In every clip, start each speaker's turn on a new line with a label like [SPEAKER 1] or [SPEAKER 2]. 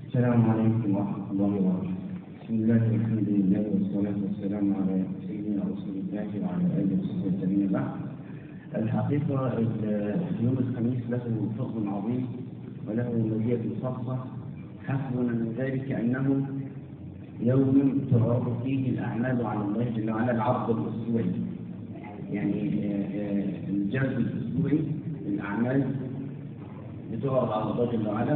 [SPEAKER 1] السلام عليكم ورحمة الله وبركاته. بسم الله والحمد لله والصلاة والسلام على سيدنا رسول الله وعلى آله وصحبه التابعين بعد. الحقيقة يوم الخميس له فضل عظيم وله مزية خاصة حسبنا من ذلك أنه يوم تعرض فيه الأعمال على الله جل وعلا العرض الأسبوعي. يعني الجذب الأسبوعي الأعمال بتعرض على الله جل وعلا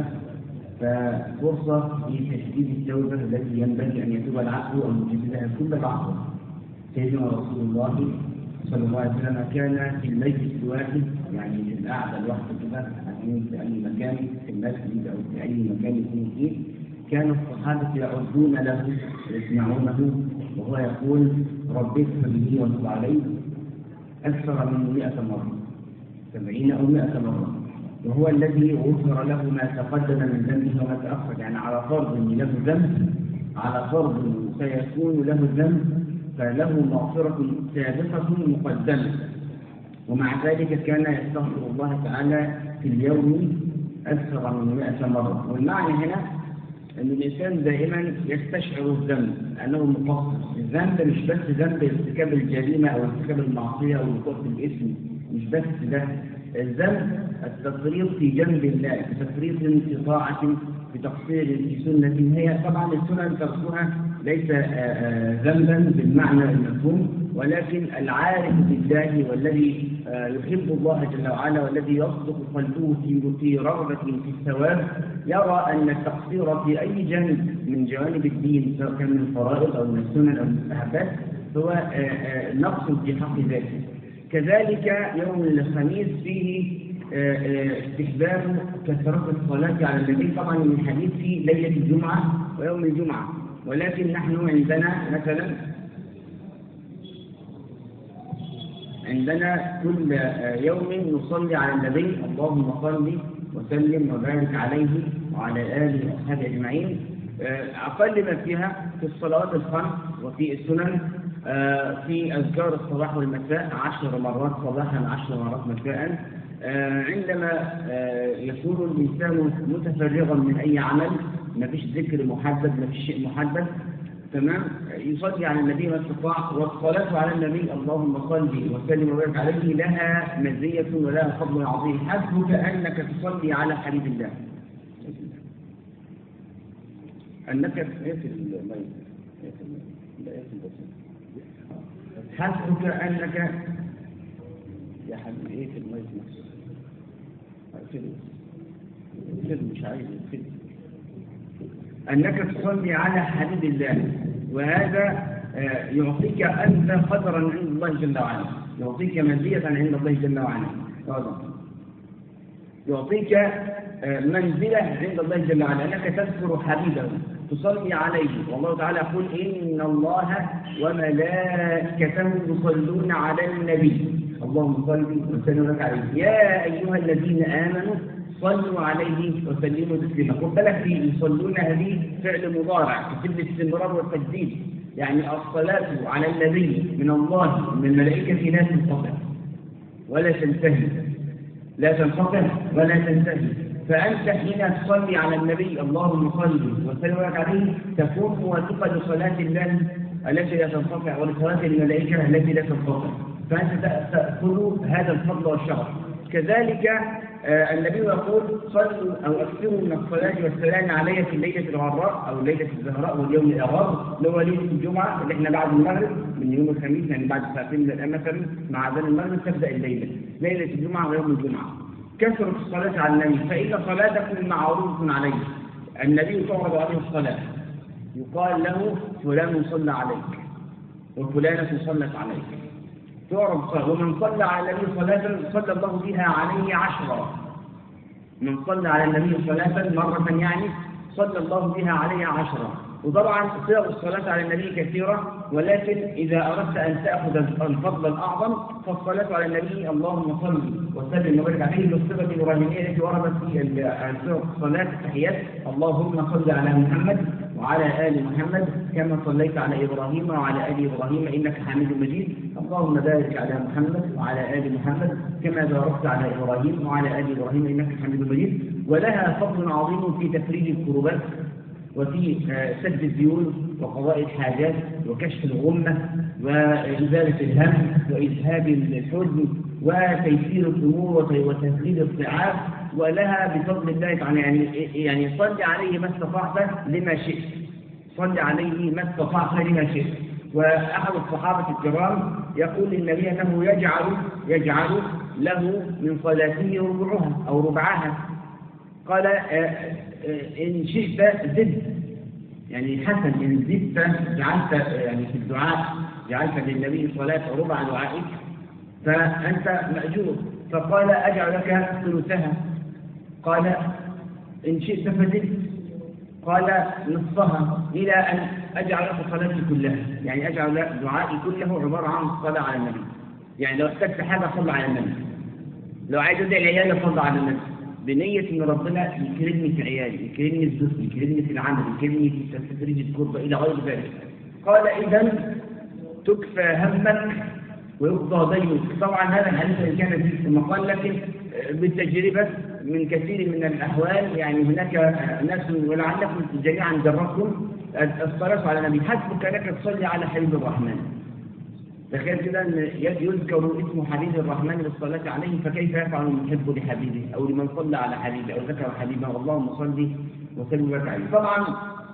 [SPEAKER 1] ففرصة لتجديد التوبة التي ينبغي أن يتوب العبد وأن يجددها كل لحظة. سيدنا رسول الله صلى الله عليه وسلم كان في المجلس الواحد يعني في القعدة الواحدة كده قاعدين في أي مكان في المسجد أو في أي مكان يكون فيه كان الصحابة يعدون له ويسمعونه وهو يقول رب اغفر لي وتب علي أكثر من 100 مرة سبعين أو 100 مرة وهو الذي غفر له ما تقدم من ذنبه وما تأخر يعني على فرض أن له ذنب على فرض سيكون له ذنب فله مغفرة سابقة مقدمة ومع ذلك كان يستغفر الله تعالى في اليوم أكثر من 100 مرة والمعنى هنا أن الإنسان دائما يستشعر الذنب أنه مقصر الذنب مش بس ذنب ارتكاب الجريمة أو ارتكاب المعصية أو وقوع الاسم مش بس ده الذنب التفريط في جنب الله تفريط في طاعة في تقصير في سنة هي طبعا السنن تركها ليس ذنبا بالمعنى المفهوم ولكن العارف بالله والذي يحب الله جل وعلا والذي يصدق قلبه في رغبة في الثواب يرى أن التقصير في أي جانب من جوانب الدين سواء كان من الفرائض أو من السنن أو المستحبات هو نقص في حق ذاته كذلك يوم الخميس فيه استحباب كثرة الصلاة على النبي طبعا من حديث في ليلة الجمعة ويوم الجمعة ولكن نحن عندنا مثلا عندنا كل يوم نصلي على النبي اللهم صل وسلم وبارك عليه وعلى آله وأصحابه أجمعين أقل ما فيها في الصلوات الخمس وفي السنن في أذكار الصباح والمساء عشر مرات صباحا عشر مرات مساء عندما يكون الإنسان متفرغا من أي عمل ما فيش ذكر محدد ما فيش شيء محدد تمام يصلي على النبي ما استطاع والصلاة على النبي اللهم صل وسلم وبارك عليه لها مزية ولها فضل عظيم حسبك أنك تصلي على حبيب الله أنك يقفل الميت حسبك أنك يا حبيبي ايه في الميت نفسه اقفله اقفله مش عايز اقفله أنك تصلي على حبيب الله وهذا يعطيك أنت قدرا عند الله جل وعلا يعطيك مزية عند الله جل وعلا هذا يعطيك منزلة عند الله جل وعلا أنك تذكر حبيبه تصلي عليه والله تعالى يقول إن الله وملائكته يصلون على النبي اللهم صل وسلم لك عليه يا أيها الذين آمنوا صلوا عليه وسلموا تسليما خد بالك في يصلون هذه فعل مضارع في الاستمرار والتجديد يعني الصلاة على النبي من الله من الملائكة لا تنقطع ولا تنتهي لا تنقطع ولا تنتهي فأنت حين تصلي على النبي اللهم صل وسلم عليه تكون موافقة لصلاة الله التي لا تنقطع ولصلاة الملائكة التي لا تنقطع فأنت تأخذ هذا الفضل والشرف كذلك آه النبي يقول صلوا أو أكثروا من الصلاة والسلام علي في الليلة الغراء أو الليلة الزهراء واليوم الأغار اللي هو ليلة الجمعة اللي احنا بعد المغرب من يوم الخميس يعني بعد ساعتين من الآن مثلا مع أذان المغرب تبدأ الليلة ليلة الجمعة ويوم الجمعة كثرة الصلاة على النبي فإن صلاتكم معروف عليه النبي تعرض عليه الصلاة يقال له فلان صلى عليك وفلانة صلت عليك تعرض صلاة ومن صلى على النبي صلاة صلى الله بها عليه عشرة من صلى على النبي صلاة مرة يعني صلى الله بها عليه عشرة وطبعا صيغ الصلاة على النبي كثيرة ولكن إذا أردت أن تأخذ الفضل الأعظم فالصلاة على النبي اللهم صل وسلم وبارك عليه بالصفة الإبراهيمية التي وردت في صيغ الصلاة التحيات اللهم صل على محمد وعلى آل محمد كما صليت على إبراهيم وعلى آل إبراهيم إنك حميد مجيد اللهم بارك على محمد وعلى آل محمد كما باركت على إبراهيم وعلى آل إبراهيم إنك حميد مجيد ولها فضل عظيم في تفريج الكروبات وفي سد الديون وقضاء الحاجات وكشف الغمة وإزالة الهم وإذهاب الحزن وتيسير الأمور وتسهيل الصعاب ولها بفضل الله تعالى يعني يعني صل عليه ما استطعت لما شئت صل عليه ما استطعت لما شئت وأحد الصحابة الكرام يقول للنبي أنه يجعل يجعل له من صلاته ربعها أو ربعها قال إن شئت زد يعني حسن إن زدت جعلت يعني في الدعاء جعلت للنبي صلاة ربع دعائك فأنت مأجور فقال أجعل لك ثلثها قال إن شئت فزدت قال نصفها إلى أن أجعل لك صلاتي كلها يعني أجعل دعائي كله عبارة عن الصلاة على النبي يعني لو احتجت حاجة صلى على النبي لو عايز أدعي العيال صلى على النبي بنية إن ربنا يكرمني في عيالي يكرمني في زوجتي يكرمني في العمل يكرمني في تدريج الكربة إلى غير ذلك قال إذا تكفى همك ويقضى دينك طبعا هذا الحديث إن كان فيه مقال لكن بالتجربة من كثير من الأحوال يعني هناك ناس ولعلكم جميعا جربتم الصلاة على النبي حسبك أنك تصلي على حبيب الرحمن تخيل كده ان يذكر اسم حبيب الرحمن للصلاة عليه فكيف يفعل المحب لحبيبه او لمن صلى على حبيبه او ذكر حبيبه اللهم صل وسلم وبارك عليه طبعا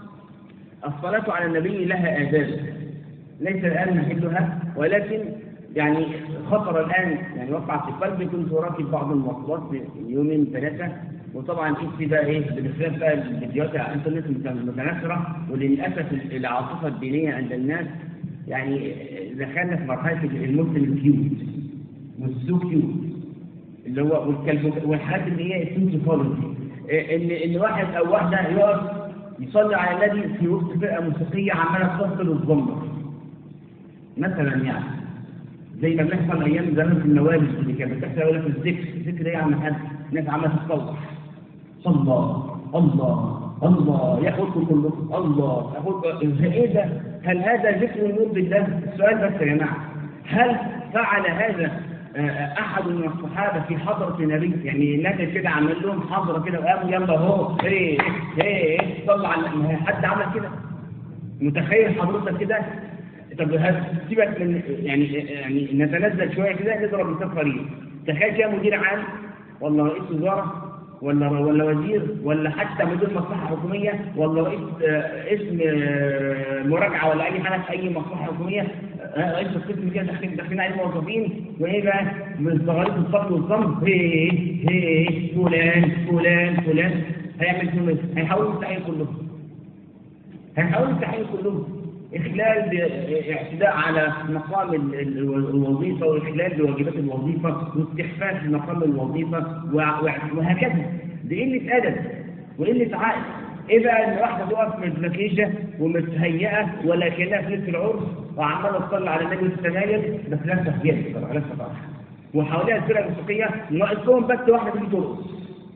[SPEAKER 1] الصلاة على النبي لها آداب ليس الآن محلها ولكن يعني خطر الآن يعني وقع في قلبي كنت أراقب بعض المواصلات في يومين ثلاثة وطبعا انت بقى ايه بخلاف بقى الفيديوهات على الانترنت المتناثرة وللأسف العاطفة الدينية عند الناس يعني دخلنا في مرحلة المسلم الكيوت والسو كيوت اللي هو والكلب والحاجات اللي هي السوسي خالص ان ان واحد او واحدة يقف يصلي على النبي في وسط فرقة موسيقية عمالة تصل وتزمر مثلا يعني زي ما بيحصل ايام زمان في النوادي اللي كانت بتحصل ولا في الذكر الذكر ايه يا عم حد ناس عماله تصلح صلى الله الله ياخدكم كلكم الله ياخد ايه ده هل هذا ذكر يرضي الله السؤال بس يا جماعه هل فعل هذا احد من الصحابه في حضره النبي يعني الناس كده عمل لهم حضره كده وقاموا يلا اهو ايه ايه صلى على حد عمل كده متخيل حضرتك كده طب سيبك من يعني يعني نتنزل شويه كده نضرب مثال قريب تخيل كده مدير عام ولا رئيس وزاره ولا ولا وزير ولا حتى مدير مصلحه حكوميه ولا رئيس اسم مراجعه ولا اي حاجه في اي مصلحه حكوميه رئيس القسم كده داخلين داخلين عليه موظفين وايه بقى من صغاريط الصف والصمت هي هي فلان فلان فلان هيعمل فيهم هيحولوا التحقيق كلهم هيحولوا التحقيق كلهم إخلال اعتداء على مقام الوظيفة وإخلال بواجبات الوظيفة واستخفاف مقام الوظيفة وهكذا دي قلة أدب وقلة عقل إيه بقى إن واحدة تقف متمكيشة ومتهيئة ولا كأنها في لبس العرس وعمالة تصلي على النبي السمايل بس لابسة حجاب طبعا لابسة طبعا وحواليها الفرقة الموسيقية ناقصهم بس واحدة تيجي ترقص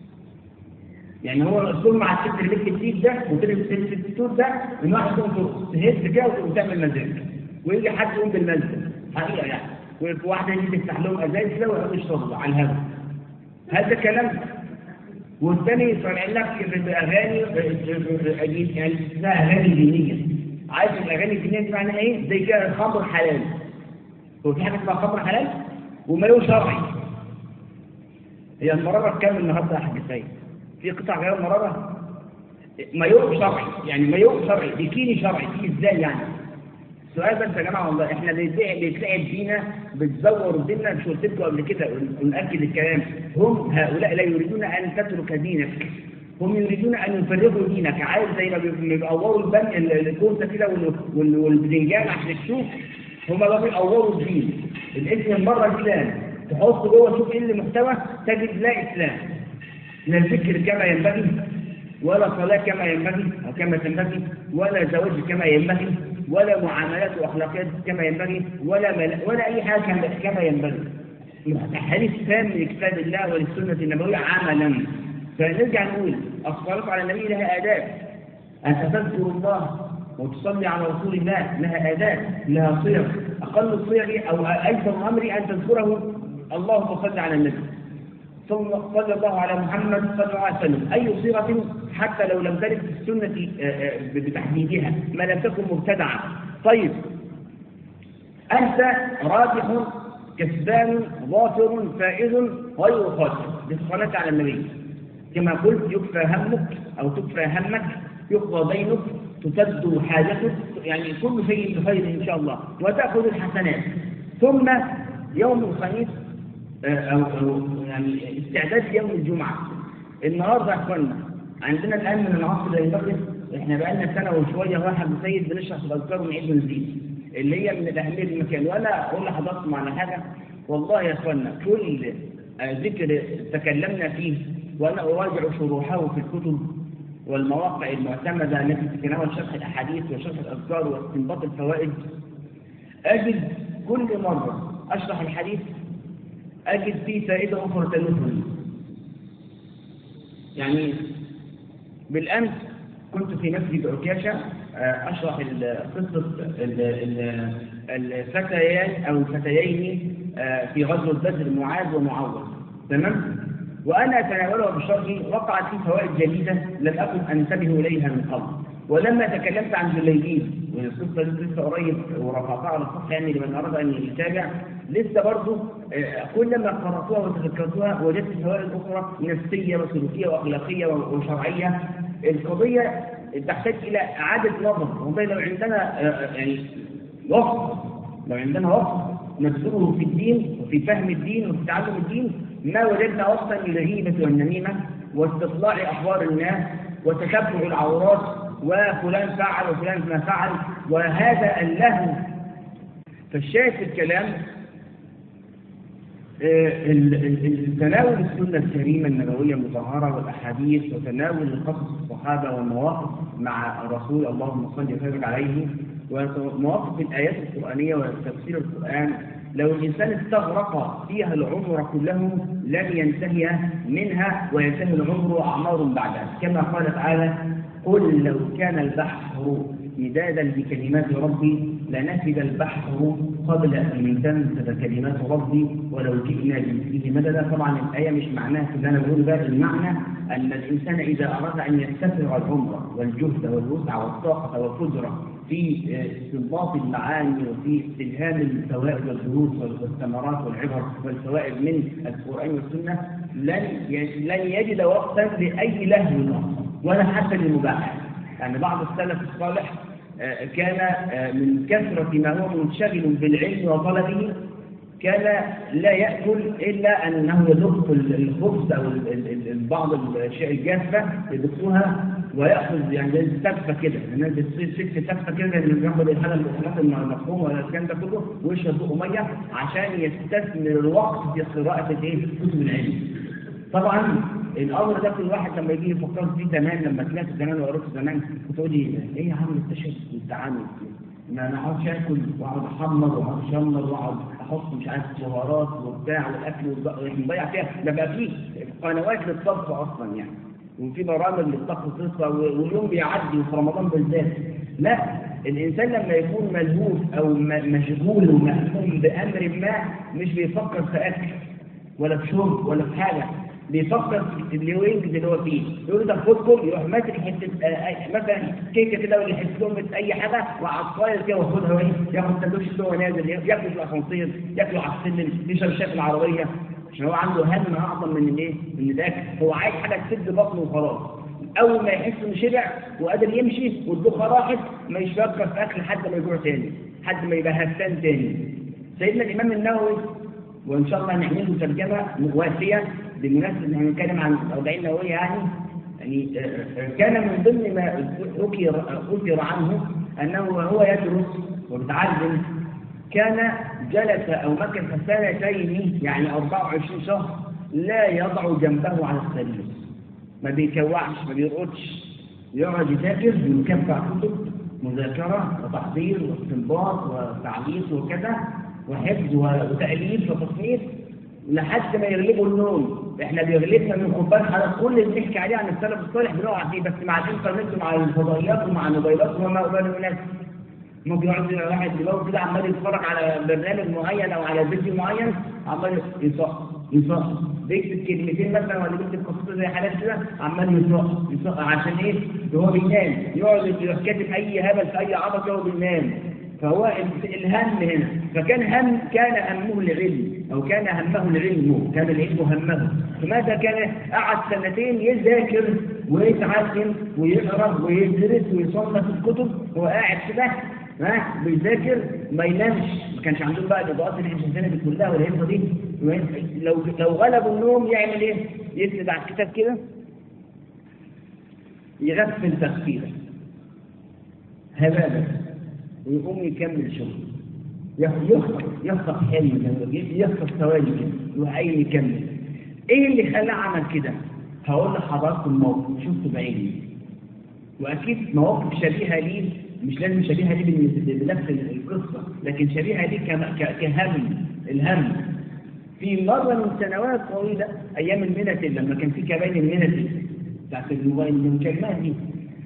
[SPEAKER 1] يعني هو الرسول مع الست اللي بيكتب التيت ده وتلبس التوت ده ان واحد يكون ترقص تهز كده وتعمل مزاج ويجي حد يقوم بالمزاج حقيقه يعني وواحده يجي تفتح لهم ازايز كده ويقعدوا يشربوا على الهواء هذا كلام والثاني طالع لك باغاني يعني اسمها اغاني دينيه عايز الاغاني الدينيه دي معناها ايه؟ زي كده الخمر حلال هو في حاجه اسمها خمر حلال ومايو شرعي هي المراره بكام النهارده يا حاج سيد؟ في قطع غير مرارة مايوه شرعي يعني مايوه شرعي بيكيني شرعي فيه ازاي يعني السؤال بس يا جماعه والله احنا بيتلعب فينا بتزوروا ديننا مش قلت لكم قبل كده ونأكد الكلام هم هؤلاء لا يريدون ان تترك دينك هم يريدون ان يفرغوا دينك عايز زي ما بيقوروا البن الكوسه كده والبدنجان عشان تشوف هم بقى بيقوروا الدين الاسم المره الاسلام تحط جوه شوف ايه اللي محتوى تجد لا اسلام لا الذكر كما ينبغي ولا صلاة كما ينبغي أو كما تنبغي ولا زواج كما ينبغي ولا معاملات وأخلاقيات كما ينبغي ولا مل... ولا أي حاجة كما ينبغي حديث تام لكتاب الله وللسنة النبوية عملا فنرجع نقول الصلاة على النبي لها آداب أن تذكر الله وتصلي على رسول الله لها آداب لها صيغ أقل الصيغ أو أيسر أمري أن تذكره اللهم صل على النبي صلى الله على محمد صلى الله عليه وسلم أي صيغة حتى لو لم ترد في السنة بتحديدها ما لم تكن مبتدعة طيب أنت رابح كسبان ظافر فائز غير خاسر بالصلاة على النبي كما قلت يكفى همك أو تكفى همك يقضى دينك تسد حاجتك يعني كل شيء بخير إن شاء الله وتأخذ الحسنات ثم يوم الخميس أو, أو يعني استعداد يوم الجمعة النهارده يا اخوانا عندنا الآن من العصر إلى المغرب احنا بقالنا سنة وشوية واحد مسيد بنشرح في الأذكار ونعيد ونزيد اللي هي من الأهمية المكان ولا أقول لحضراتكم على حاجة والله يا اخوانا كل ذكر تكلمنا فيه وأنا أراجع شروحه في الكتب والمواقع المعتمدة التي تتناول شرح الأحاديث وشرح الأذكار واستنباط الفوائد أجد كل مرة أشرح الحديث أجد فيه فائدة أخرى تلوثني يعني بالأمس كنت في مسجد عكاشة أشرح قصة الفتيان أو الفتيين في غزوة بدر معاذ ومعوض تمام؟ وأنا أتناولها بشرحي وقعت فيه فوائد جديدة لم أكن أنتبه إليها من قبل ولما تكلمت عن جليبيب والقصة دي لسه قريب ورفعتها على الصفحة يعني لمن أراد أن يتابع لسه برضه كلما قرأتها وتذكرتها وجدت فوائد أخرى نفسية وسلوكية وأخلاقية وشرعية القضية تحتاج إلى إعادة نظر والله لو عندنا يعني وقت لو عندنا وقت نبذله في الدين وفي فهم الدين وفي تعلم الدين ما وجدنا وقتا للهيبة والنميمة واستطلاع أخبار الناس وتتبع العورات وفلان فعل وفلان ما فعل وهذا اللهو فالشاهد في الكلام تناول السنة الكريمة النبوية المطهرة والأحاديث وتناول قصص الصحابة والمواقف مع الرسول اللهم صل وسلم عليه ومواقف الآيات القرآنية وتفسير القرآن لو الإنسان استغرق فيها العمر كله لن ينتهي منها وينتهي العمر أعمار بعدها كما قال تعالى قل لو كان البحر مدادا لكلمات ربي لنفد البحر قبل أن تنفذ كلمات ربي ولو جئنا بمثله مددا طبعا الآية مش معناها اللي أنا بقول بقى المعنى أن الإنسان إذا أراد أن يستفرغ العمر والجهد والوسع والطاقة والقدرة في استنباط المعاني وفي استلهام الفوائد والدروس والثمرات والعبر والفوائد من القرآن والسنة لن لن يجد وقتا لأي لهو ولا حتى للمباح يعني بعض السلف الصالح كان من كثرة ما هو منشغل بالعلم وطلبه كان لا يأكل إلا أنه يدق الخبز أو بعض الأشياء الجافة يدقها ويأخذ يعني زي التفة كده الناس بتصير ست تفة كده اللي بياخد الحالة الأخلاق المفهوم ولا الكلام ده كله ويشرب بقه مية عشان يستثمر الوقت في قراءة الايه؟ كتب العلم. طبعا الامر ده كل واحد لما يجي يفكر فيه زمان لما سمعت زمان وقريت زمان تقول لي ايه يا عم التشدد والتعامل ما انا اقعدش اكل واقعد احمر واقعد اشمر واقعد احط مش عارف بهارات وبتاع والاكل مضيع فيها ده بقى فيه قنوات للطبخ اصلا يعني وفي برامج للطبخ قصه واليوم بيعدي في رمضان بالذات لا الانسان لما يكون ملهوف او مشغول ومهموم بامر ما مش بيفكر في اكل ولا في شرب ولا في حاجه بيفكر في الوينج اللي هو فيه يقول ده خدكم يروح ماسك حته مثلا كيكه كده ولا حته اي حاجه وعصايه كده واخدها وايه ياخد سندوتش هو نازل ياكل في الاسانسير ياكل على السلم يشرب شاي في العربيه عشان هو عنده هم اعظم من الايه؟ من الاكل هو عايز حاجه تسد بطنه وخلاص اول ما يحس انه شبع وقادر يمشي والدوخه راحت ما يفكر في اكل لحد ما يجوع تاني لحد ما يبقى هفتان تاني سيدنا الامام النووي وان شاء الله نعمل له ترجمه وافيه بالمناسبه ان هنتكلم عن الأربعين نووية يعني يعني كان من ضمن ما ذكر أذكر عنه أنه وهو يدرس وبيتعلم كان جلس أو مكث سنتين يعني 24 شهر لا يضع جنبه على السرير ما بيكوعش ما بيرقدش يقعد يذاكر ويكفع كتب مذاكرة وتحضير واستنباط وتعليق وكذا وحفظ وتأليف وتصنيف لحد ما يغلبوا النوم احنا بيغلبنا من خبان على كل اللي بنحكي عليه عن السلف الصالح بنقع فيه بس مع الانترنت ومع الفضائيات ومع الموبايلات وما قبل الناس ممكن يقعد واحد دلوقتي كده عمال يتفرج على برنامج معين او على فيديو معين عمال ينصح ينصح بيكتب كلمتين مثلا ولا بيكتب قصيده زي حالات كده عمال يسرق يسرق عشان ايه؟ هو بينام يقعد يروح كاتب اي هبل في اي عبط وهو بينام فهو الهم هنا فكان هم كان همه العلم او كان همه العلم كان العلم همه فماذا كان قعد سنتين يذاكر ويتعلم ويقرا ويدرس ويصنف الكتب هو قاعد كده ها بيذاكر ما ينامش ما كانش عندهم بقى الاضاءات اللي احنا شايفينها دي كلها والهيصه دي لو لو غلبوا النوم يعمل ايه؟ يسند على الكتاب كده يغفل تغفيله هبابه ويقوم يكمل شغله يخطف يخطف حلم يخطف ثواني كده يروح قايم يكمل ايه اللي خلاه عمل كده؟ هقول لحضراتكم موقف شفته بعيني واكيد مواقف شبيهه ليه مش لازم شبيهه ليه بنفس القصه لكن شبيهه ليه كهم الهم في مره من سنوات طويله ايام المنتل لما كان في كباين المنتل بتاعت الموبايل المكالمات دي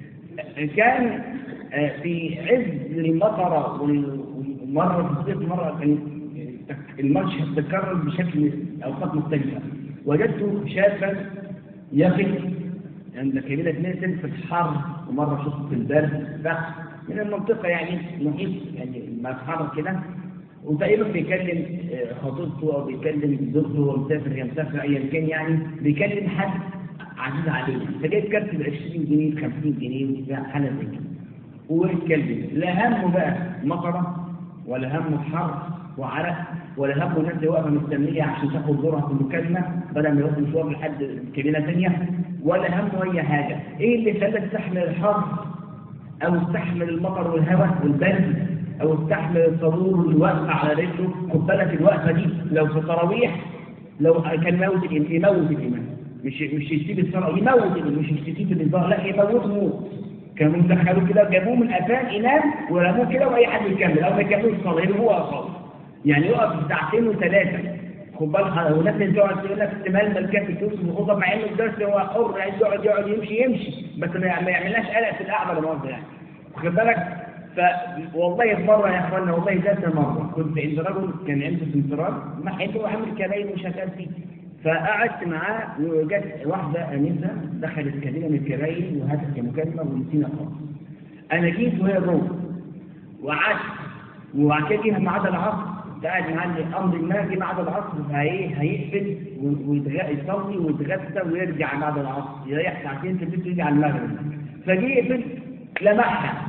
[SPEAKER 1] كان في عز المطره ومره في الصيف مره كان المشهد تكرر بشكل اوقات مختلفه وجدت شابا يقف عند كبيرة نازل في الحر ومرة شفت في البرد بس من المنطقة يعني محيط يعني ما اتحرك كده وتقريبا بيكلم خطيبته او بيكلم زوجته وهو مسافر هي مسافر ايا كان يعني بيكلم حد عزيز عليه فجايب كارت ب 20 جنيه ب 50 جنيه وبتاع حاجه زي كده ويتكلم لا همه بقى مطره ولا همه حر وعرق ولا همه الناس اللي واقفه مستنيه عشان تاخد دورها في المكالمه بدل ما يروح مشوار لحد كبيره ثانيه ولا همه اي حاجه ايه اللي خلاك تستحمل الحر او تستحمل المطر والهواء والبرد او تستحمل الطابور اللي واقفه على رجله خد بالك الوقفه دي لو في تراويح لو كان موت يموت الامام مش مش يسيب الصلاه يموت مش يسيب الانذار لا يموت موت كانوا مدخلوه كده جابوه من قفاه ينام ورموه كده واي حد يكمل او ما يكملش الصلاه يبقى هو اصاب يعني يقف ساعتين وثلاثه خد بالك وناس تقعد تقول لك استمال ملكات الفلوس المخوضه مع انه الدرس هو حر عايز يقعد يقعد يمشي يمشي بس ما يعملناش قلق في القعده ولا مؤاخذه يعني واخد بالك ف والله في مره يا اخوانا والله ذات مره كنت عند رجل كان عنده سنترال ناحيته وعامل كباين وشغال فيه فقعدت معاه وجت واحده انسه دخلت كبيره من الكباين وهاتت مكالمه ونسينا خالص انا جيت وهي جوه وقعدت وبعد كده جه ميعاد العصر قاعد معلي امر ما جه بعد العصر فايه هيقفل ويصلي ويتغدى ويرجع بعد العصر يريح ساعتين في البيت ويجي على المغرب فجه يقفل لمحها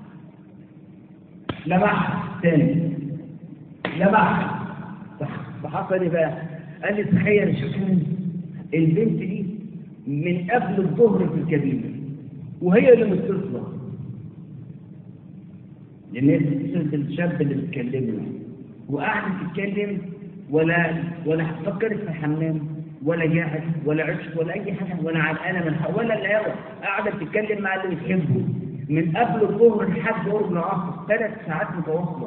[SPEAKER 1] لمحها تاني لمحها فحصل ايه بقى؟ قال لي تخيل شكل البنت دي من قبل الظهر في الكبيرة وهي اللي متصلة لان هي الشاب اللي بتكلمه وقاعدة تتكلم ولا ولا فكرت في الحمام ولا جاعت ولا عشت ولا اي حاجه ولا عرقانه من ولا الهوا قاعده بتتكلم مع اللي بتحبه من قبل الظهر لحد قرب العصر ثلاث ساعات متواصله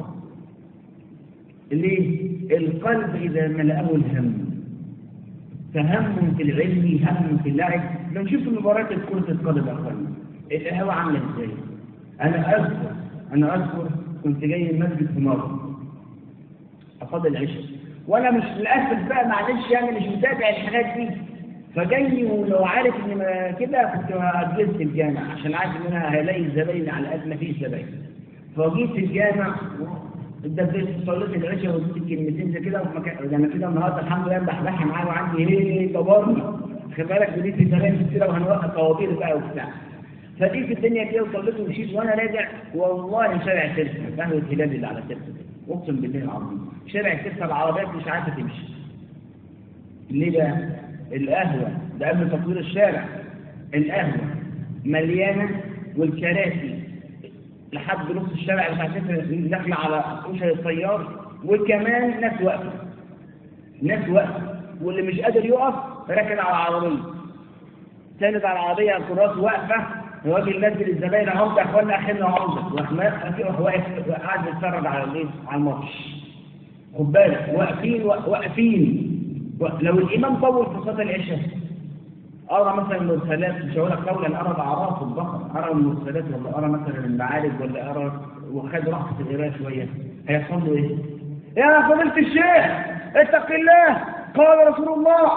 [SPEAKER 1] ليه؟ القلب اذا ملأه الهم فهم في العلم هم في اللعب بنشوف المباراه كره القدم يا اخوانا الهوا عامله ازاي؟ انا اذكر انا اذكر كنت جاي المسجد في مره أصلي العشاء وأنا مش للأسف بقى معلش يعني مش متابع الحاجات دي فجاي ولو عارف إن كده كنت أجلت الجامع عشان عارف إن أنا هلاقي الزباين على قد ما فيش زباين فجيت الجامع اتدبست صليت العشاء وقلت الكلمتين زي كده انا كده النهارده الحمد لله بحبحها معايا وعندي ايه جبرني خد بالك وديت زباين كتير وهنوقف طوابير بقى وبتاع فجيت الدنيا كده وصليت ومشيت وانا راجع والله شارع ترسا قهوه الهلال اللي على ترسا اقسم بالله العظيم شارع ترسا العربيات مش عارفه تمشي ليه بقى؟ القهوه ده قبل تطوير الشارع القهوه مليانه والكراسي لحد نص الشارع بتاع ترسا داخله على عشر الطيار وكمان ناس واقفه ناس واقفه واللي مش قادر يقف راكن على العربيه ساند على العربيه الكراس واقفه الراجل نزل الزباين اهو يا اخوانا اخرنا عمده راح واقف قاعد بيتفرج على الايه؟ على الماتش خد بالك واقفين واقفين لو الامام طول في صلاه العشاء ارى مثلا المرسلات مش هقول لك قولا ارى الاعراف والبقر ارى المرسلات ولا ارى مثلا المعارف ولا ارى وخد راحه القراءه شويه هيحصل له ايه؟ يا فضيله الشيخ اتق الله قال رسول الله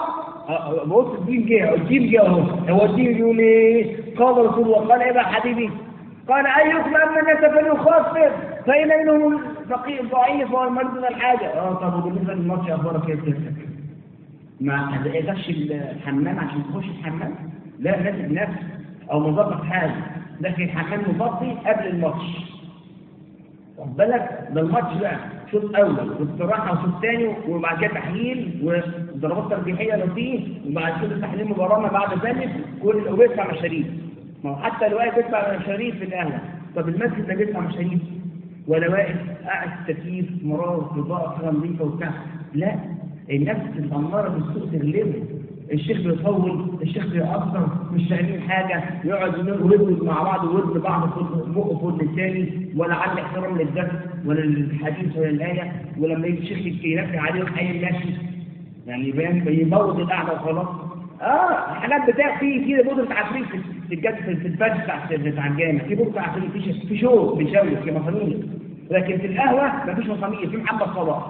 [SPEAKER 1] بص الدين جه الدين جه اهو هو الدين بيقول ايه؟ قال رسول الله قال ايه بقى حبيبي؟ قال ايكم اما الناس فليخفف فان منهم الفقير ضعيف والمريض من الحاجه اه طب وبالنسبه للماتش اخبارك ايه كده؟ ما هتخش الحمام عشان تخش الحمام؟ لا لازم نفس او مظبط حاجه لكن الحمام مفضي قبل الماتش خد بالك ده الماتش بقى شوط اول واستراحه وشوط ثاني وبعد كده تحليل وضربات ترجيحيه لو فيه وبعد كده تحليل مباراه ما بعد ذلك كل وبيدفع مشاريب ما هو حتى اللي واقف بيدفع مشاريب في القهوه طب المسجد ده بيدفع مشاريب ولا واقف قاعد في تكييف مرار اضاءه كده نظيفه وبتاع لا النفس الاماره بالسوء تغلبه الشيخ بيطول الشيخ بيأثر مش فاهمين حاجة يقعد يقول مع بعض ويرد بعض بقه فوق الثاني ولا عنده احترام للدرس ولا للحديث ولا الآية ولما يجي الشيخ ينفي عليه يروح قايل ماشي يعني يبان بيبوظ القعدة وخلاص اه حاجات بتاع في في بودرة عفريت في الجد في الفرش بتاع بتاع الجامع في بودرة عفريت في في شو بيشوي في مصامير لكن في القهوة مفيش مصامير في محبة صلاح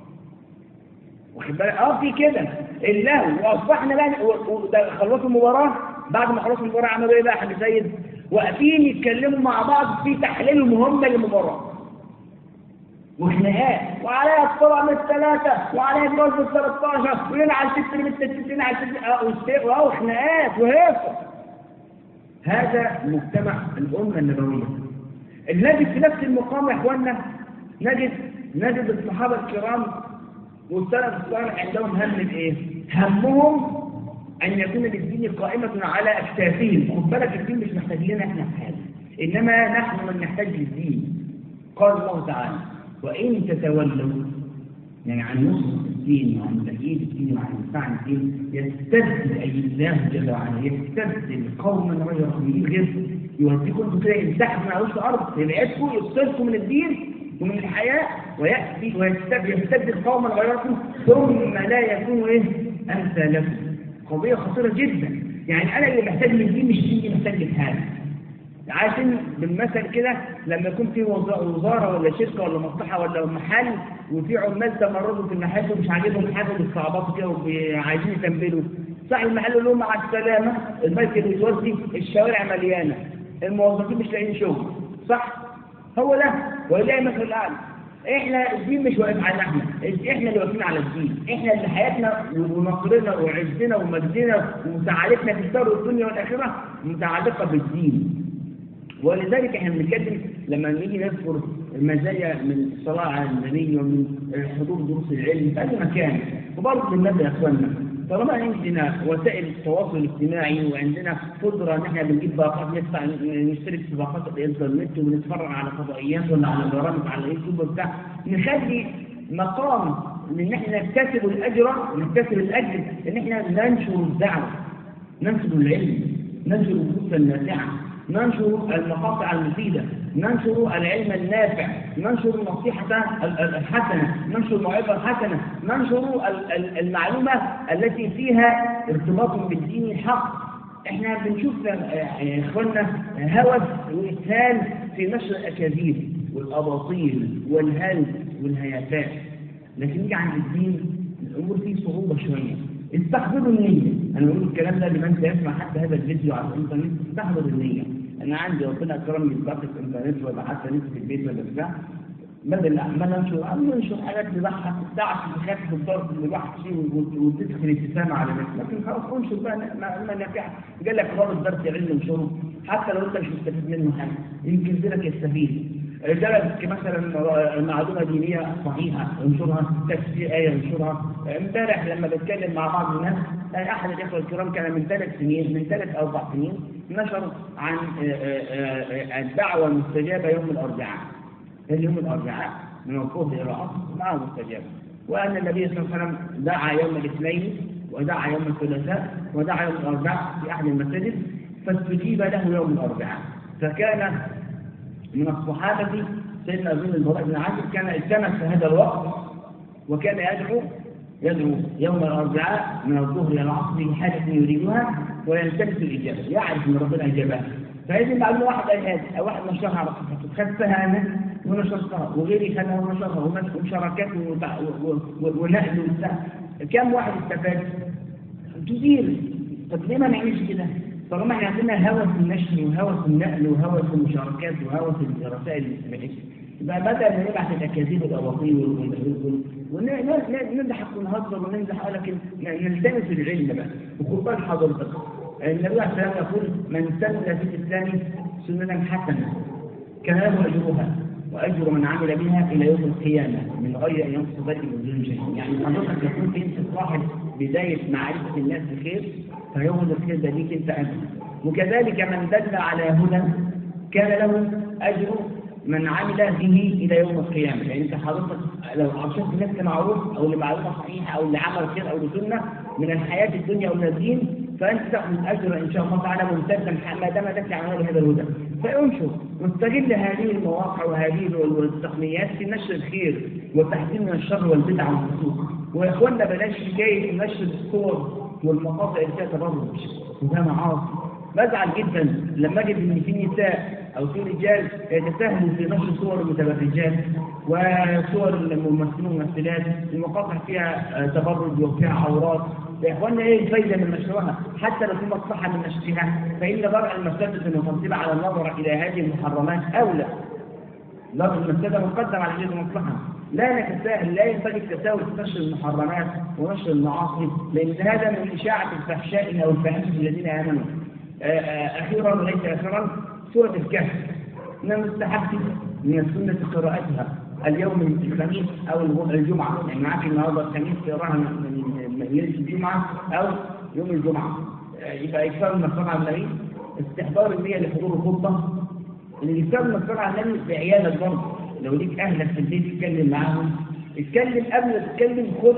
[SPEAKER 1] واخد بالك اه في كده اللهو واصبحنا بقى ده خلصوا المباراه بعد ما خلصوا المباراه عملوا ايه بقى يا حاج سيد؟ واقفين يتكلموا مع بعض في تحليل مهم للمباراه وخناقات وعليها الطلع من الثلاثة وعليها جوز من 13 ويلعن ست من الستين على ست اه وخناقات وهيصة هذا مجتمع الأمة النبوية الذي في نفس المقام يا اخوانا نجد نجد الصحابة الكرام والسلف الصالح عندهم هم ايه؟ همهم ان يكون للدين قائمة على اكتافهم، خد بالك الدين مش محتاج لنا احنا في حاجة، انما نحن من نحتاج للدين. قال الله تعالى: وان تتولوا يعني عن نصرة الدين وعن تأييد الدين وعن دفاع الدين يستبدل أي الله جل وعلا يستبدل قوما غيركم يجيب غير يوديكم انتوا كده يمسحوا من على وش الأرض يبعدكم يفصلكم من الدين ومن الحياة ويأتي ويستبدل قوما غيركم ثم لا يكون ايه أمثالكم قضية خطيرة جدا يعني أنا اللي محتاج من دي مش دي محتاج لحاجة عشان بالمثل كده لما يكون في وزارة ولا شركة ولا مصلحة ولا محل وفي عمال تمردوا في المحل ومش عاجبهم حاجة بيستعبطوا كده وعايزين يكملوا صاحب المحل يقول لهم مع السلامة المركز بيتوزي الشوارع مليانة الموظفين مش لاقيين شغل صح؟ هو ده ولله مثل الاعلى احنا الدين مش واقف على احنا احنا اللي واقفين على الدين احنا اللي حياتنا ونصرنا وعزنا ومجدنا وسعادتنا في الدار والدنيا والاخره متعلقه بالدين ولذلك احنا بنتكلم لما نيجي نذكر المزايا من الصلاه على النبي ومن حضور دروس العلم في اي مكان وبرضه النبي يا اخواننا طالما عندنا وسائل التواصل الاجتماعي وعندنا قدره ان احنا بنجيب باقات ندفع نشترك في باقات الانترنت ونتفرج على فضائيات ولا على برامج على اليوتيوب وبتاع نخلي مقام ان احنا نكتسب الاجر نكتسب الاجر ان احنا ننشر الدعوه ننشر العلم ننشر الدروس النافعه ننشر المقاطع المفيدة ننشر العلم النافع ننشر النصيحة الحسنة ننشر الموعظة الحسنة ننشر المعلومة التي فيها ارتباط بالدين الحق احنا بنشوف يا اخوانا هوس واسهال في نشر الاكاذيب والاباطيل والهل والهيافات لكن نيجي عند الدين الامور فيه صعوبه شويه استحضروا النية أنا بقول الكلام ده لمن سيسمع حتى هذا الفيديو على الإنترنت استحضر النية أنا عندي ربنا أكرمني بباقة الإنترنت ولا حتى نفسي في البيت ولا بتاع بدل عمال انشر عمال انشر حاجات تضحك تعرف تخفف الضرب اللي الواحد فيه وتدخل ابتسامه على نفسك لكن خلاص انشر بقى ما نافع قال لك رابط درس علم انشره حتى لو انت مش مستفيد منه حاجه يمكن غيرك يستفيد درس مثلا معلومه دينيه صحيحه انشرها تفسير ايه انشرها امبارح لما بتكلم مع بعض الناس احد الاخوه الكرام كان من ثلاث سنين من ثلاث او اربع سنين نشر عن الدعوه المستجابه يوم الاربعاء اليوم الاربعاء من الظهر الى العصر معه مستجابه وان النبي صلى الله عليه وسلم دعا يوم الاثنين ودعا يوم الثلاثاء ودعا يوم الاربعاء في احد المساجد فاستجيب له يوم الاربعاء فكان من الصحابة سيدنا أبن البراء بن عازب كان التمس في هذا الوقت وكان يدعو يدعو يوم الأربعاء من الظهر إلى العصر لحاجة يريدها ويلتمس الإجابة يعرف أن ربنا أجابها فهذه المعلومة واحد قال هذا واحد نشرها على صفحته خدتها أنا ونشرتها وغيري خدها ونشرها ومشاركات ونقل وبتاع كم واحد استفاد؟ كتير طب ليه ما نعملش كده؟ طالما احنا عندنا هوس النشر وهوس النقل وهوس المشاركات وهوس الرسائل الاجتماعيه يبقى بدل ما نبعث الاكاذيب والاباطيل ونضحك ونهزر ونمزح لكن نلتمس العلم بقى وخد بال حضرتك النبي عليه الصلاه والسلام يقول من سن في الاسلام سننا حسنه كان له اجرها واجر من عمل بها الى يوم القيامه من غير ان ينقص ذلك من دون شيء يعني حضرتك يكون انت صاحب بدايه معرفه الناس بخير فيوم الخير ده ليك انت اجر وكذلك من دل على هدى كان له اجر من عمل به الى يوم القيامه يعني انت حضرتك لو عرفت الناس لمعروف او لمعلومه صحيحه او لعمل خير او لسنه من الحياه الدنيا او من الدين فانت تاخذ اجر ان شاء الله تعالى ممتدا ما دام تتلى على هذا الهدى فانشر واستغل هذه المواقع وهذه التقنيات في نشر الخير والتحذير من الشر والبدع والفسوق ويا اخوانا بلاش حكايه نشر الصور والمقاطع اللي فيها تبرج وده معاصي بزعل جدا لما اجد ان في نساء او في رجال يتساهلوا في نشر صور المتبرجات وصور الممثلين والممثلات المقاطع فيها تبرج وفيها عورات يا اخوانا ايه الفايده من نشرها حتى لو في مصلحه من نشرها فان درء المفسده المترتبه على النظر الى هذه المحرمات اولى لفظ المفسده مقدم على جهه المصلحه لا نتساهل لا ينبغي التساهل في نشر المحرمات ونشر المعاصي لان هذا من اشاعه الفحشاء او الفاحشه الذين امنوا اخيرا وليس اخرا سوره الكهف من مستحب من السنه قراءتها اليوم الخميس او الجمعه يعني معاك النهارده الخميس تقراها من ليله الجمعه او يوم الجمعه يبقى اكثر من الصلاه على النبي استحضار النيه لحضور الخطبه اللي يكثر من الصلاه على النبي بعياده برضه لو ليك اهلك في البيت تتكلم معاهم اتكلم قبل ما تتكلم خد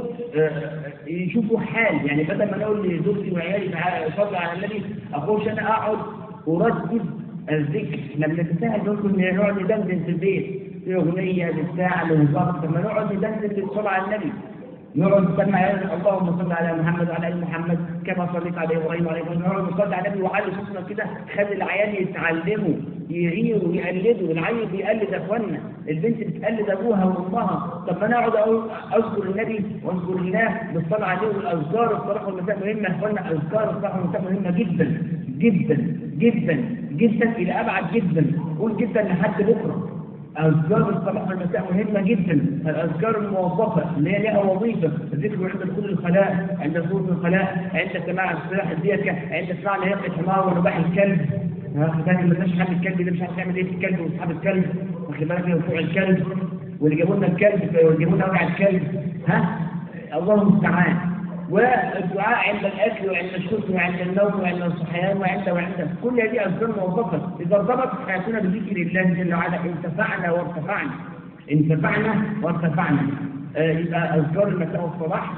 [SPEAKER 1] يشوفوا حال يعني بدل ما اقول لزوجتي وعيالي تعالى صلي على النبي اخش انا اقعد اردد الذكر لما نتساهل ممكن نقعد ندندن في البيت في اغنيه بالساعه بالظبط لما نقعد ندندن بالصلاه على النبي نقعد نسمع اللهم صل على محمد وعلى ال محمد كما صليت على ابراهيم وعلى ابراهيم نقعد نصلي على النبي وعلي صوتنا كده خلي العيال يتعلموا يغيروا يقلدوا العيل بيقلد اخواننا البنت بتقلد ابوها وامها طب ما انا اقعد اقول اذكر النبي واذكر الله بالصلاه عليه والاذكار الصباح والمساء مهمه يا اخوانا اذكار الصباح والمساء مهمه جدا جدا جدا جدا الى ابعد جدا قول جدا لحد بكره أذكار الصباح والمساء مهمة جدا الأذكار الموظفة اللي هي لها وظيفة الذكر عند دخول الخلاء عند خروج الخلاء عند سماع الصلاح الديكة عند سماع نهاية الحمار ونباح الكلب ثاني ما لناش حد الكلب ده مش عارف يعمل ايه في الكلب واصحاب الكلب واخد بالك من وقوع الكلب واللي جابوا لنا الكلب واللي جابوا لنا وجع الكلب ها الله المستعان والدعاء عند الاكل وعند الشرب وعند النوم وعند الصحيان وعند وعند كل هذه اذكار موظفه اذا ارتبطت حياتنا بذكر الله جل وعلا انتفعنا وارتفعنا انتفعنا وارتفعنا آه يبقى اذكار المساء والصباح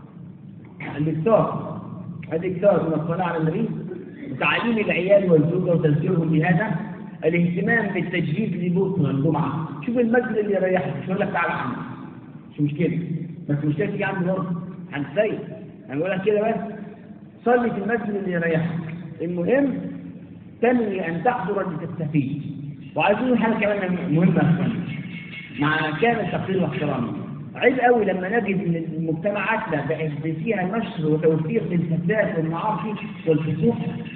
[SPEAKER 1] الاكثار الاكثار من الصلاه على النبي وتعليم العيال والزوجه وتذكيرهم بهذا الاهتمام بالتجهيز لبكره الجمعه شوف المسجد اللي يريحك مش هقول لك تعالى عندي مش مشكله بس مش تيجي عندي برضه هنسيب انا بقول لك كده بس صلي في المسجد اللي يريحك المهم تنوي ان تحضر لتستفيد وعايزين حاجه كمان مهمه مع كامل تقدير واحترامي عيب قوي لما نجد ان المجتمعاتنا بقت فيها نشر وتوثيق للفساد والمعاصي والفسوق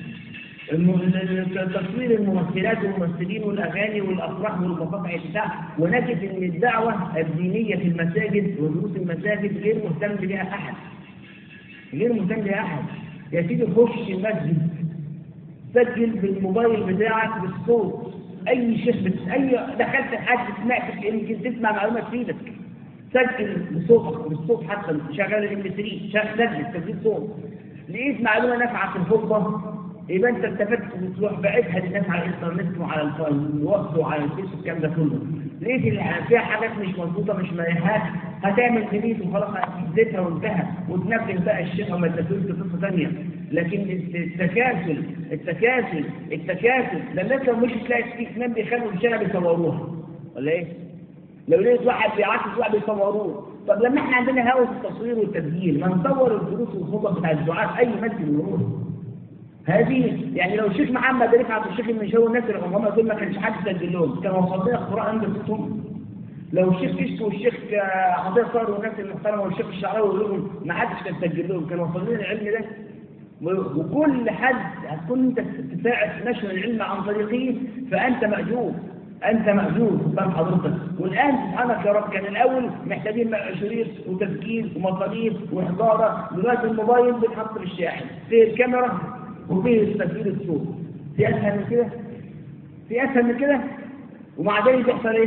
[SPEAKER 1] تصوير الممثلات والممثلين والاغاني والافراح والمقاطع بتاع ونجد ان الدعوه الدينيه في المساجد ودروس المساجد غير مهتم بها احد غير مهتم بها احد يا سيدي خش المسجد سجل بالموبايل بتاعك بالصوت اي شيخ بت... اي دخلت حد سمعت يمكن تسمع معلومه تفيدك سجل بصوتك بالصوت حتى شغال الام 3 سجل تسجيل صوت لقيت معلومه نافعه في الخطبه يبقى انت استفدت وتروح بعتها للناس على الانترنت وعلى الواتس وعلى الفيس والكلام ده كله لقيت اللي فيها حاجات مش مظبوطه مش مريحاك هتعمل ديليت وخلاص هتزيدها وانتهى وتنبه بقى الشيخ وما تسويش في قصه ثانيه لكن التكاسل التكاسل التكاسل ده الناس لو مش تلاقي في اثنين بيخلوا الشارع بيصوروها ولا ايه؟ لو لقيت واحد بيعكس واحد بيصوروه طب لما احنا عندنا هوس التصوير والتسجيل ما نصور الدروس والخطب بتاع الدعاء في اي مسجد نروح هذه يعني لو الشيخ محمد رفعت الشيخ المنشاوي والناس اللي هم دول ما كانش حد يسجل لهم كانوا وصلنا القراءه عند صوتهم لو الشيخ كشك والشيخ عطيه صار والناس المحترمه والشيخ الشعراوي ولهم ما حدش كان سجل لهم كانوا وصلنا العلم ده وكل حد هتكون انت تساعد نشر العلم عن طريقه فانت ماجور انت ماجور قدام حضرتك والان سبحانك يا رب كان الاول محتاجين شريط وتسجيل ومصاريف وحضاره دلوقتي الموبايل بيتحط في الشاحن فيه الكاميرا وفيه تسجيل الصوت في اسهل من كده في اسهل من كده ومع ذلك يحصل ايه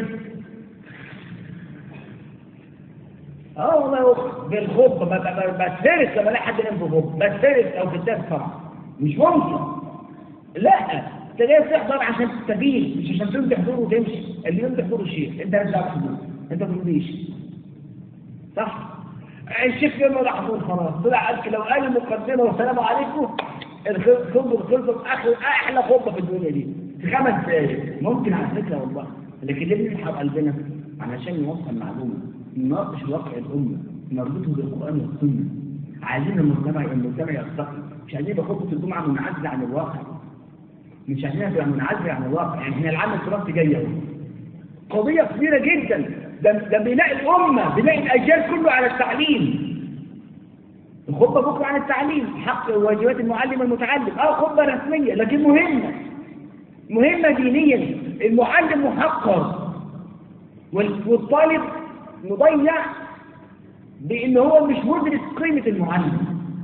[SPEAKER 1] اه والله يا اخت بالخب بتفرس لما الاقي حد ينام في خب بتفرس او في الدرس طبعا مش ممكن لا انت جاي تحضر عشان تستفيد مش عشان تقوم تحضر وتمشي اللي يوم تحضر الشيخ انت مش دعوه تحضر انت ما تمضيش صح الشيخ يوم ما حضور خلاص طلع قال لو قال المقدمه والسلام عليكم الخطبه خلصت اخر احلى خطبه في الدنيا دي في خمس دقايق ممكن على فكره والله لكن ليه بنسحب قلبنا علشان نوصل معلومه نناقش واقع الامه نربطه بالقران والسنه عايزين المجتمع المجتمع يرتقي مش عايزين يبقى خطبه الجمعه منعزله عن الواقع مش عايزينها تبقى منعزله عن الواقع يعني احنا العام الدراسي جايه اهو قضيه كبيره جدا ده ده بناء الامه بناء الاجيال كله على التعليم الخطبه بكره عن التعليم حق وواجبات المعلم والمتعلم اه خطبه رسميه لكن مهمه مهمه دينيا المعلم محقر والطالب مضيع بان هو مش مدرك قيمه المعلم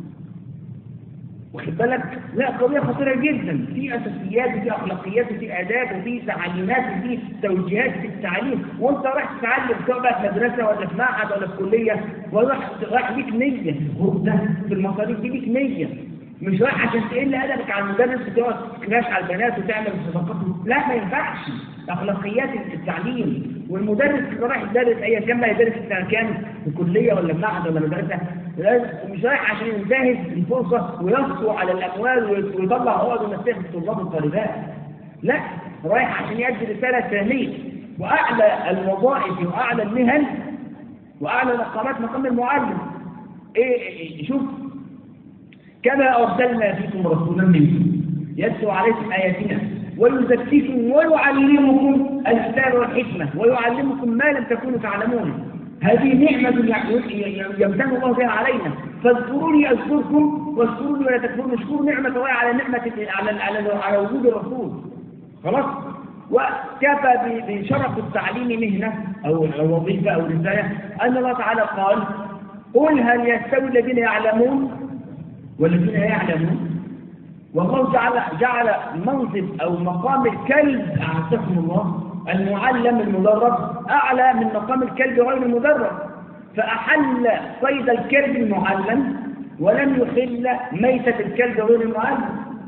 [SPEAKER 1] واخد بالك لا قضيه خطيره جدا في اساسيات وفي اخلاقيات وفي اداب وفي تعليمات وفي توجيهات في التعليم وانت رايح تتعلم سواء بقى في مدرسه ولا في معهد ولا في كليه ورايح رايح ليك نيه ده في المصاريف دي ليك نيه مش رايح عشان تقل ادبك على المدرس وتقعد تكراش على البنات وتعمل صداقات لا ما ينفعش اخلاقيات التعليم والمدرس اللي رايح يدرس ايا كان ما يدرس في كان في كليه ولا في معهد ولا مدرسه مش رايح عشان ينتهز الفرصه ويسطو على الاموال ويطلع عقد ويمسكها الطلاب والطالبات لا رايح عشان يؤدي رساله ثانيه واعلى الوظائف واعلى المهن واعلى مقامات مقام المعلم ايه شوف كما ارسلنا فيكم رسولا منكم يتلو عليكم اياتنا ويزكيكم ويعلمكم الكتاب والحكمة ويعلمكم ما لم تكونوا تعلمون هذه نعمة يمتن الله بها علينا فاذكروني أذكركم واذكروني ولا تكفرون اشكروا نعمة الله على نعمة على على على وجود الرسول خلاص وكفى بشرف التعليم مهنة أو وظيفة أو رسالة أن الله تعالى قال قل هل يستوي الذين يعلمون والذين لا يعلمون والله جعل جعل منصب او مقام الكلب اعزكم الله المعلم المدرب اعلى من مقام الكلب غير المدرب فاحل صيد الكلب المعلم ولم يحل ميتة الكلب غير المعلم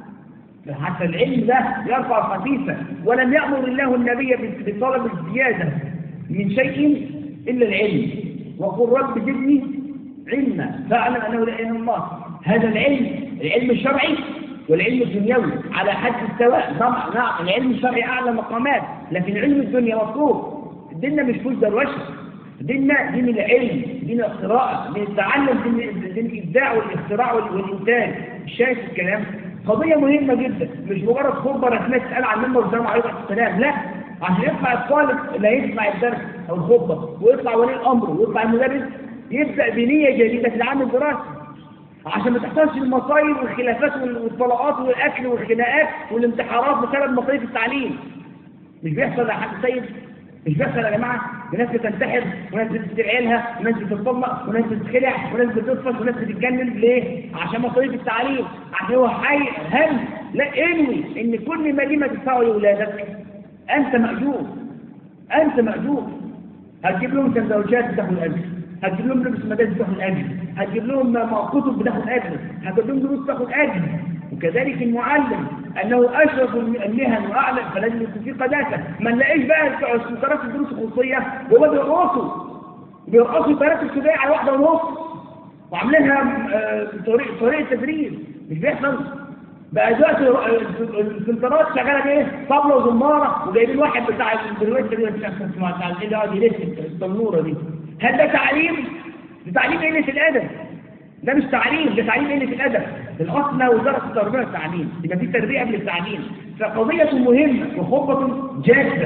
[SPEAKER 1] حتى العلم ده يرفع خفيفا ولم يأمر الله النبي بطلب الزيادة من شيء إلا العلم وقل رب زدني علما فاعلم أنه لا إله إلا الله هذا العلم العلم الشرعي والعلم الدنيوي على حد السواء طبعا نعم العلم الشرعي اعلى مقامات لكن علم الدنيا مطلوب ديننا مش فلوس دروشه ديننا دين العلم دين القراءه دين التعلم دين, دين الابداع والاختراع والانتاج شايف الكلام قضيه مهمه جدا مش مجرد خطبه رسميه تسال عن المنبر والسلام عليكم السلام لا عشان يطلع الطالب اللي هيسمع الدرس او الخطبه ويطلع ولي الامر ويطلع المدرس يبدا بنيه جديده في العام الدراسي عشان ما تحصلش المصايب والخلافات والطلاقات والاكل والخناقات والانتحارات بسبب مصاريف التعليم مش بيحصل يا حاج سيد مش بيحصل يا جماعه وناس بتنتحر وناس بتسيب عيالها وناس بتطلق وناس بتتخلع وناس بتطفش وناس بتتجنن ليه؟ عشان مصاريف التعليم عشان هو حي هم لا انوي ان كل ما لما تدفعه لاولادك انت ماجور انت ماجور هتجيب لهم سندوتشات بتاخد اجر هتجيب لهم لبس مدارس بتاخد اجر هتجيب لهم كتب بتاخد اجر هتجيب لهم دروس تاخد اجر وكذلك المعلم انه اشرف المهن واعلى فلازم يكون في قداسه ما نلاقيش بقى بتوع دراسه الدروس الخصوصيه وهو بيرقصوا بيرقصوا ثلاث ابتدائي على واحده ونص وعاملينها طريق طريقه تدريس مش بيحصل بقى دلوقتي السنترات شغاله بايه؟ طبله وزماره وجايبين واحد بتاع البرويت اللي بتاع اللي يقعد يلف التنوره دي هل ده تعليم؟ ده تعليم قله الادب ده مش تعليم ده تعليم قله الادب الاصل وزاره التربيه والتعليم يبقى في تربيه قبل التعليم فقضيه مهمه وخطبه جاده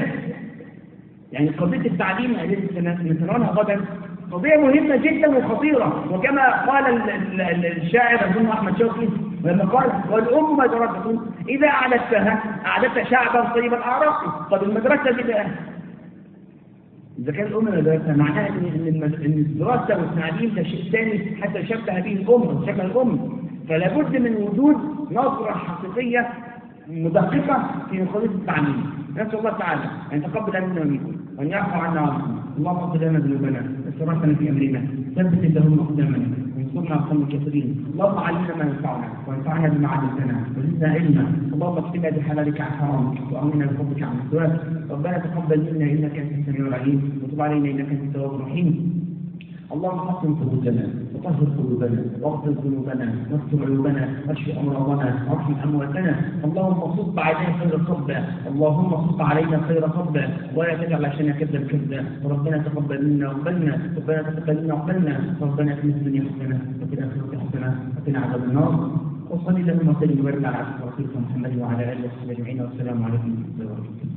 [SPEAKER 1] يعني قضيه التعليم التي نتناولها غدا قضيه مهمه جدا وخطيره وكما قال الشاعر اظن احمد شوقي ولما قال والأم مدرسة إذا أعددتها أعددت شعبا طيب الأعراق طب المدرسة دي بقى إذا كان الأم مدرسة معناها إن إن الدراسة والتعليم ده شيء ثاني حتى شبه به الأم شبه الأم فلا بد من وجود نظرة حقيقية مدققة في قضية التعليم نسأل الله تعالى أن يتقبل منا ومنكم وأن يعفو عنا وعنكم اللهم اغفر لنا ذنوبنا واسرافنا في أمرنا ثبت اللهم أقدامنا وانصرنا على القوم الكافرين اللهم علمنا ما ينفعنا وانفعنا بما علمتنا وزدنا علما اللهم اكفنا بحلالك عن حرامك وأمنا بفضلك عن سواك ربنا تقبل منا إنك أنت السميع العليم وتب علينا إنك أنت التواب الرحيم اللهم حسن فروجنا وطهر قلوبنا واغفر ذنوبنا واستر عيوبنا واشف امراضنا وارحم امواتنا اللهم صب علينا خير صب اللهم صب علينا خير صب ولا تجعل عشان كذا كذا وربنا تقبل منا وقبلنا ربنا تقبل منا وقبلنا ربنا في الدنيا حسنه وفي الاخره حسنه وقنا عذاب النار وصلي اللهم وسلم وبارك على عبدك ورسولك محمد وعلى اله وصحبه اجمعين والسلام عليكم ورحمه الله وبركاته